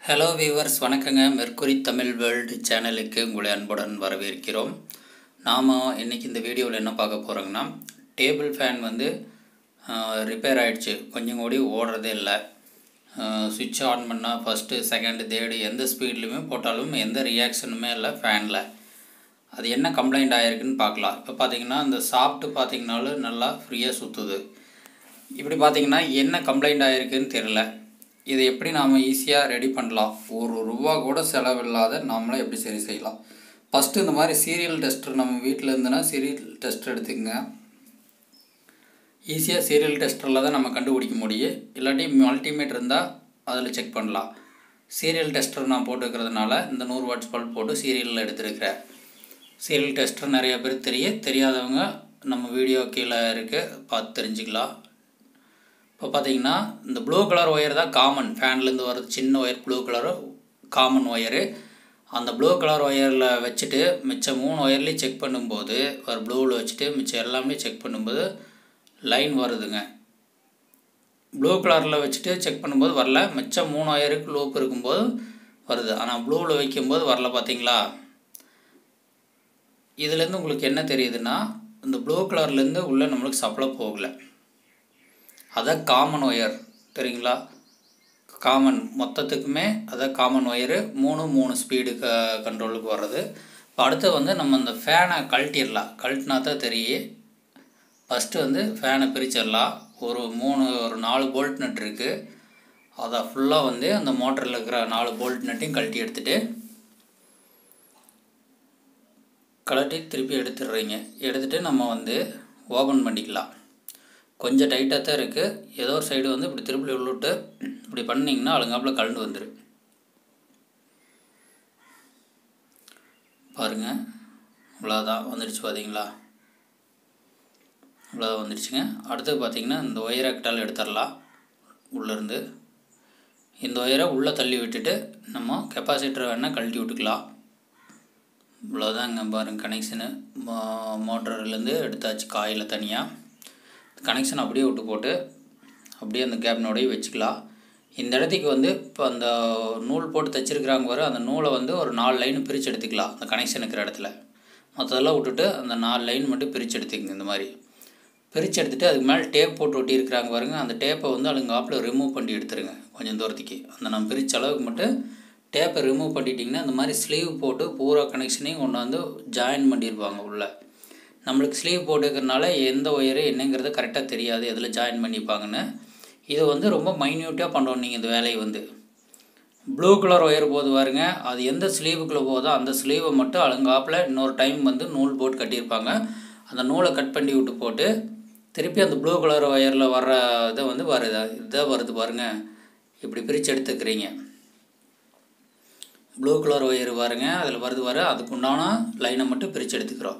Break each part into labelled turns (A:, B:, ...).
A: hello viewers வணக்கங்க Mercury Tamil world சேனலுக்கு உங்களை அன்புடன் வரவேற்கிறோம் நாம் இன்றைக்கி இந்த வீடியோவில் என்ன பார்க்க போகிறோங்கன்னா டேபிள் ஃபேன் வந்து ரிப்பேர் ஆகிடுச்சு கொஞ்சம் கூடி ஓடுறதே இல்லை சுவிட்ச் ஆன் பண்ணால் ஃபஸ்ட்டு செகண்டு தேர்டு எந்த ஸ்பீட்லையுமே போட்டாலும் எந்த ரியாக்ஷனுமே இல்லை ஃபேனில் அது என்ன கம்ப்ளைண்ட் ஆகிருக்குன்னு பார்க்கலாம் இப்போ பார்த்தீங்கன்னா இந்த சாப்பிட்டு பார்த்தீங்கனாலும் நல்லா ஃப்ரீயாக சுற்றுது இப்படி பார்த்தீங்கன்னா என்ன கம்ப்ளைண்ட் ஆகிருக்குன்னு தெரில இதை எப்படி நாம் ஈஸியாக ரெடி பண்ணலாம் ஒரு ரூபா கூட செலவில்லாத நாமளே எப்படி சரி செய்யலாம் ஃபஸ்ட்டு இந்த மாதிரி சீரியல் டெஸ்டர் நம்ம வீட்டில் இருந்துன்னா சீரியல் டெஸ்டர் எடுத்துக்கங்க ஈஸியாக சீரியல் டெஸ்டரில் தான் நம்ம கண்டுபிடிக்க முடியும் இல்லாட்டி மல்டிமீட்டர் இருந்தால் அதில் செக் பண்ணலாம் சீரியல் டெஸ்டர் நான் போட்டுக்கிறதுனால இந்த நூறு வாட்ஸ் பல்ப் போட்டு சீரியலில் எடுத்துருக்கிறேன் சீரியல் டெஸ்டர் நிறைய பேர் தெரிய தெரியாதவங்க நம்ம வீடியோ கீழே இருக்குது பார்த்து தெரிஞ்சுக்கலாம் இப்போ பார்த்தீங்கன்னா இந்த ப்ளூ கலர் ஒயர் தான் காமன் ஃபேன்லேருந்து வர்றது சின்ன wire blue colour common wire அந்த ப்ளூ கலர் ஒயரில் வச்சுட்டு மிச்சம் மூணு ஒயர்லேயும் செக் பண்ணும்போது ஒரு ப்ளூவில் வச்சுட்டு மிச்சம் எல்லாமே செக் பண்ணும்போது லைன் வருதுங்க ப்ளூ கலரில் வச்சுட்டு செக் பண்ணும்போது வரல மிச்சம் மூணு ஒயருக்கு லூப் இருக்கும்போது வருது ஆனால் ப்ளூவில் வைக்கும்போது வரல பார்த்தீங்களா இதுலேருந்து உங்களுக்கு என்ன தெரியுதுன்னா இந்த ப்ளூ கலர்லேருந்து உள்ளே நம்மளுக்கு சப்ளை போகலை அதான் காமன் ஒயர் தெரியுங்களா காமன் மொத்தத்துக்குமே அதான் காமன் ஒயரு மூணு மூணு ஸ்பீடு க கண்ட்ரோலுக்கு வர்றது இப்போ அடுத்து வந்து நம்ம இந்த ஃபேனை கழட்டிடலாம் கழட்டினா தான் தெரியும் ஃபஸ்ட்டு வந்து ஃபேனை பிரிச்சிடலாம் ஒரு மூணு ஒரு நாலு போல்ட் நட் இருக்குது அதை ஃபுல்லாக வந்து அந்த மோட்டரில் இருக்கிற நாலு போல்ட் நட்டையும் கழட்டி எடுத்துகிட்டு கழட்டி திருப்பி எடுத்துடுறீங்க எடுத்துகிட்டு நம்ம வந்து ஓப்பன் பண்ணிக்கலாம் கொஞ்சம் டைட்டாக தான் இருக்குது ஏதோ ஒரு சைடு வந்து இப்படி திருப்பி உள்ளிட்டு இப்படி பண்ணிங்கன்னா அழுங்காப்பில் கலந்து வந்துடும் பாருங்கள் இவ்வளோதான் வந்துடுச்சு பார்த்தீங்களா இவ்வளோதான் வந்துடுச்சுங்க அடுத்து பார்த்திங்கன்னா இந்த ஒயரை கிட்டால் எடுத்துடலாம் உள்ளேருந்து இந்த ஒயரை உள்ளே தள்ளி விட்டுட்டு நம்ம கெப்பாசிட்டரை வேணால் கழட்டி விட்டுக்கலாம் இவ்வளோதாங்க பாருங்கள் கனெக்ஷனு மோ மோட்டர்லேருந்து எடுத்தாச்சு காயில் தனியாக கனெக்ஷன் அப்படியே விட்டு போட்டு அப்படியே அந்த கேப்னோடய வச்சுக்கலாம் இந்த இடத்துக்கு வந்து இப்போ அந்த நூல் போட்டு தைச்சிருக்கிறாங்க வர அந்த நூலை வந்து ஒரு நாலு லைன் பிரித்து எடுத்துக்கலாம் அந்த கனெக்ஷன் இருக்கிற இடத்துல மற்றதெல்லாம் விட்டுட்டு அந்த நாலு லைன் மட்டும் பிரித்து எடுத்துக்கங்க இந்த மாதிரி பிரித்து எடுத்துகிட்டு அதுக்கு மேலே டேப் போட்டு ஒட்டியிருக்கிறாங்க பாருங்க அந்த டேப்பை வந்து அழுங்க ஆப்பில் ரிமூவ் பண்ணி எடுத்துருங்க கொஞ்சம் தூரத்துக்கு அந்த நம்ம பிரித்த அளவுக்கு மட்டும் டேப்பை ரிமூவ் பண்ணிட்டிங்கன்னா இந்த மாதிரி ஸ்லீவ் போட்டு பூரா கனெக்ஷனையும் கொண்டு வந்து ஜாயின் பண்ணியிருப்பாங்க உள்ளே நம்மளுக்கு ஸ்லீவ் போட்டுக்கிறனால எந்த ஒயரு என்னங்கிறது கரெக்டாக தெரியாது எதில் ஜாயின் பண்ணிப்பாங்கன்னு இது வந்து ரொம்ப மைன்யூட்டாக பண்ணணும் நீங்கள் இந்த வேலையை வந்து ப்ளூ கலர் ஒயர் போது பாருங்க அது எந்த ஸ்லீவுக்குள்ளே போதோ அந்த ஸ்லீவை மட்டும் அழுங்காப்பில் இன்னொரு டைம் வந்து நூல் போட்டு கட்டியிருப்பாங்க அந்த நூலை கட் பண்ணி விட்டு போட்டு திருப்பி அந்த ப்ளூ கலர் ஒயரில் வர்ற இதை வந்து வருது இதாக வருது பாருங்கள் இப்படி பிரித்து எடுத்துக்கிறீங்க ப்ளூ கலர் ஒயர் பாருங்க அதில் வருது வர அதுக்கு உண்டான லைனை மட்டும் பிரித்து எடுத்துக்கிறோம்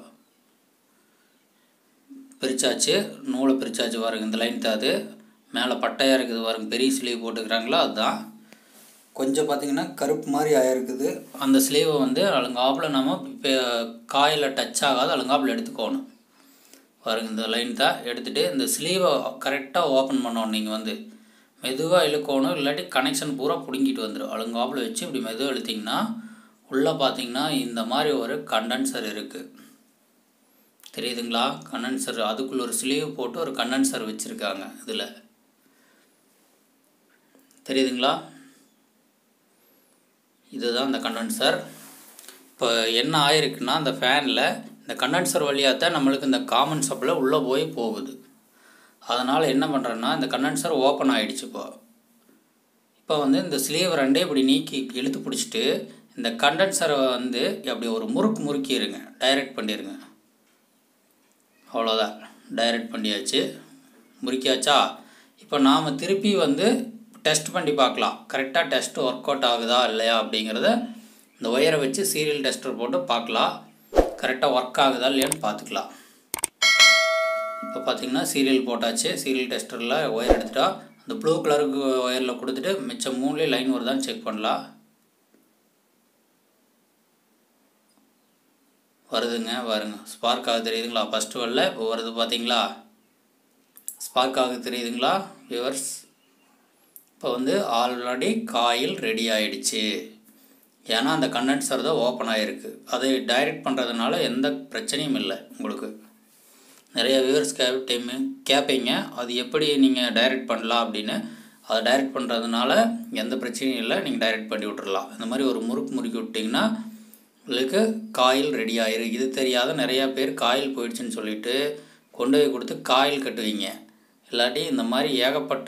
A: பிரித்தாச்சு நூலை பிரித்தாச்சு பாருங்க இந்த லைன் தான் அது மேலே பட்டையாக இருக்குது பாருங்க பெரிய ஸ்லீவ் போட்டுக்கிறாங்களோ அதுதான் கொஞ்சம் பார்த்திங்கன்னா கருப்பு மாதிரி ஆயிருக்குது அந்த ஸ்லீவை வந்து அழுங்காப்பில் நம்ம இப்போ காயில் டச் ஆகாத அழுங்காப்பில் எடுத்துக்கோணும் பாருங்க இந்த லைன் தான் எடுத்துகிட்டு இந்த ஸ்லீவை கரெக்டாக ஓப்பன் பண்ணணும் நீங்கள் வந்து மெதுவாக இழுக்கணும் இல்லாட்டி கனெக்ஷன் பூரா பிடுங்கிட்டு வந்துடும் அழுங்காப்பில் வச்சு இப்படி மெதுவாக இழுத்திங்கன்னா உள்ளே பார்த்தீங்கன்னா இந்த மாதிரி ஒரு கண்டென்சர் இருக்குது தெரியுதுங்களா கண்டென்சர் அதுக்குள்ளே ஒரு ஸ்லீவ் போட்டு ஒரு கண்டென்சர் வச்சுருக்காங்க இதில் தெரியுதுங்களா இதுதான் இந்த கண்டென்சர் இப்போ என்ன ஆயிருக்குன்னா அந்த ஃபேனில் இந்த கண்டென்சர் வழியாக தான் நம்மளுக்கு இந்த காமன் சப்ளை உள்ளே போய் போகுது அதனால் என்ன பண்ணுறேன்னா இந்த கண்டென்சர் ஓப்பன் ஆகிடுச்சு இப்போ இப்போ வந்து இந்த ஸ்லீவ் ரெண்டே இப்படி நீக்கி இழுத்து பிடிச்சிட்டு இந்த கண்டென்சரை வந்து அப்படி ஒரு முறுக்கு முறுக்கிடுங்க டைரக்ட் பண்ணிடுங்க அவ்வளோதான் டைரக்ட் பண்ணியாச்சு முறிக்காச்சா இப்போ நாம் திருப்பி வந்து டெஸ்ட் பண்ணி பார்க்கலாம் கரெக்டாக டெஸ்ட் ஒர்க் அவுட் ஆகுதா இல்லையா அப்படிங்கிறத இந்த ஒயரை வச்சு சீரியல் டெஸ்டர் போட்டு பார்க்கலாம் கரெக்டாக ஒர்க் ஆகுதா இல்லையான்னு பார்த்துக்கலாம் இப்போ பார்த்தீங்கன்னா சீரியல் போட்டாச்சு சீரியல் டெஸ்டரில் ஒயர் எடுத்துட்டா அந்த ப்ளூ கலருக்கு ஒயரில் கொடுத்துட்டு மிச்சம் மூணுலேயே லைன் வருதான்னு செக் பண்ணலாம் வருதுங்க வருங்க ஸ்பார்க் ஆக தெரியுதுங்களா ஃபஸ்ட்டு வரல இப்போ வருது பார்த்தீங்களா ஸ்பார்க் ஆக தெரியுதுங்களா வியூவர்ஸ் இப்போ இப்போ வந்து ஆல்ரெடி காயில் ரெடி ஆயிடுச்சு ஏன்னா அந்த கண்டென்சர் தான் ஓப்பன் ஆகிருக்கு அதை டைரக்ட் பண்ணுறதுனால எந்த பிரச்சனையும் இல்லை உங்களுக்கு நிறைய வியூவர்ஸ் கே டைமு கேட்பீங்க அது எப்படி நீங்கள் டைரக்ட் பண்ணலாம் அப்படின்னு அதை டைரக்ட் பண்ணுறதுனால எந்த பிரச்சனையும் இல்லை நீங்கள் டைரக்ட் பண்ணி விட்றலாம் இந்த மாதிரி ஒரு முறுக்கு முறுக்கி விட்டிங்கன்னா உங்களுக்கு காயில் ரெடி ஆயிரு இது தெரியாத நிறையா பேர் காயில் போயிடுச்சுன்னு சொல்லிட்டு கொண்டு போய் கொடுத்து காயில் கட்டுவீங்க இல்லாட்டி இந்த மாதிரி ஏகப்பட்ட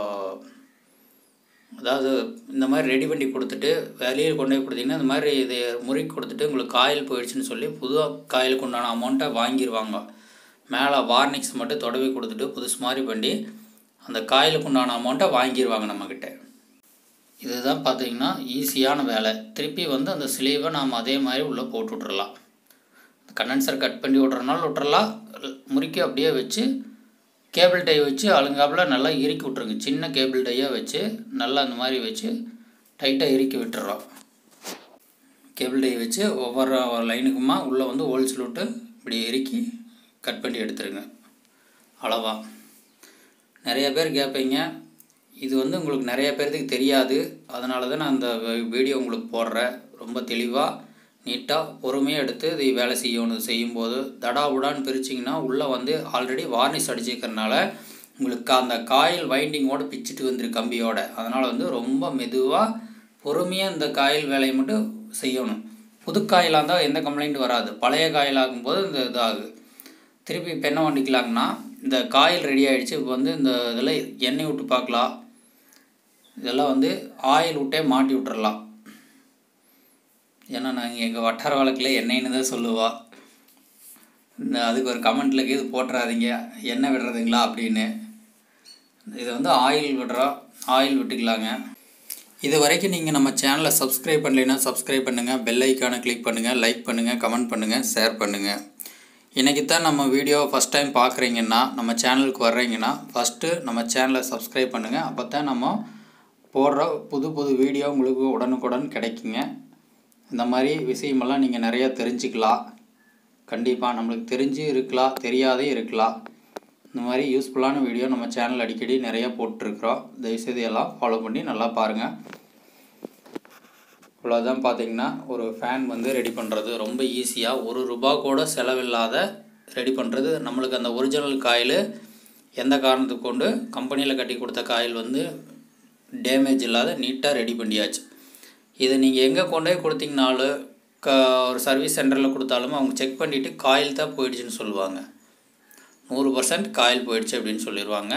A: அதாவது இந்த மாதிரி ரெடி பண்ணி கொடுத்துட்டு வெளியில் கொண்டு போய் கொடுத்தீங்கன்னா இந்த மாதிரி இது முறுக்கி கொடுத்துட்டு உங்களுக்கு காயில் போயிடுச்சுன்னு சொல்லி புது காயிலுக்கு உண்டான அமௌண்ட்டை வாங்கிடுவாங்க மேலே வார்னிக்ஸ் மட்டும் தொடவி கொடுத்துட்டு புதுசு மாதிரி பண்ணி அந்த காயிலுக்கு உண்டான அமௌண்ட்டை வாங்கிடுவாங்க நம்மக்கிட்ட இதுதான் பார்த்தீங்கன்னா ஈஸியான வேலை திருப்பி வந்து அந்த ஸ்லீவை நாம் அதே மாதிரி உள்ளே போட்டு விட்றலாம் கண்டென்சர் கட் பண்ணி விட்றனால விட்றலாம் முறுக்கி அப்படியே வச்சு கேபிள் டை வச்சு அழுங்காப்பில் நல்லா இறுக்கி விட்ருங்க சின்ன கேபிள் டையாக வச்சு நல்லா அந்த மாதிரி வச்சு டைட்டாக இறுக்கி விட்டுறோம் கேபிள் டை வச்சு ஒவ்வொரு லைனுக்குமா உள்ளே வந்து ஹோல்ஸ் விட்டு இப்படி இறுக்கி கட் பண்ணி எடுத்துருங்க அளவா நிறைய பேர் கேட்பீங்க இது வந்து உங்களுக்கு நிறைய பேர்த்துக்கு தெரியாது அதனால தான் நான் அந்த வீடியோ உங்களுக்கு போடுறேன் ரொம்ப தெளிவாக நீட்டாக பொறுமையாக எடுத்து இதை வேலை செய்யணும் செய்யும்போது தடா உடான்னு பிரிச்சிங்கன்னா உள்ளே வந்து ஆல்ரெடி வார்னிஷ் அடிச்சிருக்கிறனால உங்களுக்கு அந்த காயில் வைண்டிங்கோடு பிச்சுட்டு வந்துரு கம்பியோட அதனால் வந்து ரொம்ப மெதுவாக பொறுமையாக இந்த காயில் வேலையை மட்டும் செய்யணும் புது காயிலாக இருந்தால் எந்த கம்ப்ளைண்ட் வராது பழைய காயிலாகும்போது இந்த இதாகு திருப்பி இப்போ என்ன பண்ணிக்கலாங்கன்னா இந்த காயில் ரெடி ஆகிடுச்சு இப்போ வந்து இந்த இதில் எண்ணெய் விட்டு பார்க்கலாம் இதெல்லாம் வந்து ஆயில் விட்டே மாட்டி விட்டுறலாம் ஏன்னா நாங்கள் எங்கள் வட்டார வழக்கில் எண்ணெய்னு தான் சொல்லுவா இந்த அதுக்கு ஒரு கமெண்ட்டில் இது போட்டுறாதீங்க எண்ணெய் விடுறதுங்களா அப்படின்னு இதை வந்து ஆயில் விடுறோம் ஆயில் விட்டுக்கலாங்க இது வரைக்கும் நீங்கள் நம்ம சேனலை சப்ஸ்கிரைப் பண்ணலைன்னா சப்ஸ்கிரைப் பண்ணுங்கள் பெல் ஐக்கானை கிளிக் பண்ணுங்கள் லைக் பண்ணுங்கள் கமெண்ட் பண்ணுங்கள் ஷேர் பண்ணுங்கள் இன்றைக்கி தான் நம்ம வீடியோ ஃபஸ்ட் டைம் பார்க்குறீங்கன்னா நம்ம சேனலுக்கு வர்றீங்கன்னா ஃபஸ்ட்டு நம்ம சேனலை சப்ஸ்கிரைப் பண்ணுங்கள் அப்போ தான் நம்ம போடுற புது புது வீடியோ உங்களுக்கு உடனுக்குடன் கிடைக்குங்க இந்த மாதிரி விஷயமெல்லாம் நீங்கள் நிறையா தெரிஞ்சுக்கலாம் கண்டிப்பாக நம்மளுக்கு தெரிஞ்சு இருக்கலாம் தெரியாதே இருக்கலாம் இந்த மாதிரி யூஸ்ஃபுல்லான வீடியோ நம்ம சேனல் அடிக்கடி நிறையா போட்டிருக்கிறோம் தயவுசெய்து எல்லாம் ஃபாலோ பண்ணி நல்லா பாருங்கள் இவ்வளோதான் பார்த்தீங்கன்னா ஒரு ஃபேன் வந்து ரெடி பண்ணுறது ரொம்ப ஈஸியாக ஒரு ரூபா கூட செலவில்லாத ரெடி பண்ணுறது நம்மளுக்கு அந்த ஒரிஜினல் காயில் எந்த காரணத்துக்கு கொண்டு கம்பெனியில் கட்டி கொடுத்த காயில் வந்து டேமேஜ் இல்லாத நீட்டாக ரெடி பண்ணியாச்சு இதை நீங்கள் எங்கே கொண்டு போய் கொடுத்தீங்கனாலும் க ஒரு சர்வீஸ் சென்டரில் கொடுத்தாலும் அவங்க செக் பண்ணிவிட்டு காயில் தான் போயிடுச்சுன்னு சொல்லுவாங்க நூறு பர்சன்ட் காயில் போயிடுச்சு அப்படின்னு சொல்லிடுவாங்க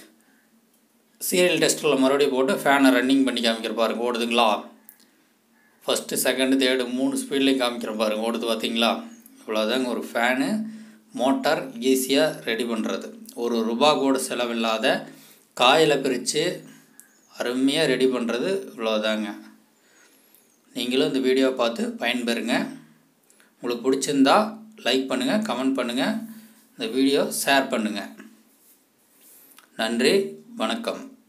A: சீரியல் டெஸ்ட்டில் மறுபடியும் போட்டு ஃபேனை ரன்னிங் பண்ணி காமிக்கிற பாருங்க ஓடுதுங்களா ஃபஸ்ட்டு செகண்டு தேர்டு மூணு ஸ்பீட்லேயும் காமிக்கிற பாருங்க ஓடுது பார்த்தீங்களா இவ்வளோதாங்க ஒரு ஃபேனு மோட்டார் ஈஸியாக ரெடி பண்ணுறது ஒரு ரூபா கூட செலவில்லாத காயில் பிரித்து அருமையாக ரெடி பண்ணுறது இவ்வளோதாங்க நீங்களும் இந்த வீடியோவை பார்த்து பயன்பெறுங்க உங்களுக்கு பிடிச்சிருந்தா லைக் பண்ணுங்கள் கமெண்ட் பண்ணுங்கள் இந்த வீடியோ ஷேர் பண்ணுங்கள் நன்றி வணக்கம்